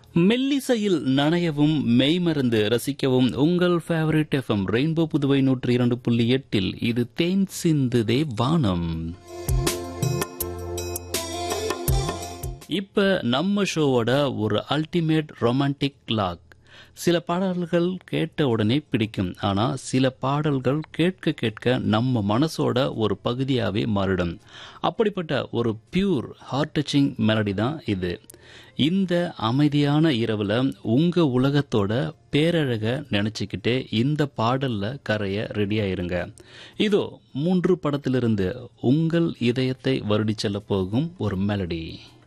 மெல்லிசையில் நனையவும் மெய்மறந்து ரசிக்கவும் உங்கள் favourite FM rainbow Puduvai நூற்றி இரண்டு புள்ளி எட்டில் இது தேன் சிந்துதே வானம் இப்ப நம்ம ஷோவோட ஒரு அல்டிமேட் ரொமான்டிக் லாக் சில பாடல்கள் கேட்ட உடனே பிடிக்கும் ஆனா சில பாடல்கள் கேட்க கேட்க நம்ம மனசோட ஒரு பகுதியாவே மாறிடும் அப்படிப்பட்ட ஒரு பியூர் ஹார்ட் டச்சிங் மெலடி தான் இது இந்த அமைதியான இரவுல உங்க உலகத்தோட பேரழக நினைச்சுக்கிட்டே இந்த பாடல்ல கரைய ரெடியாயிருங்க இதோ மூன்று படத்திலிருந்து உங்கள் இதயத்தை வருடிச் செல்ல போகும் ஒரு மெலடி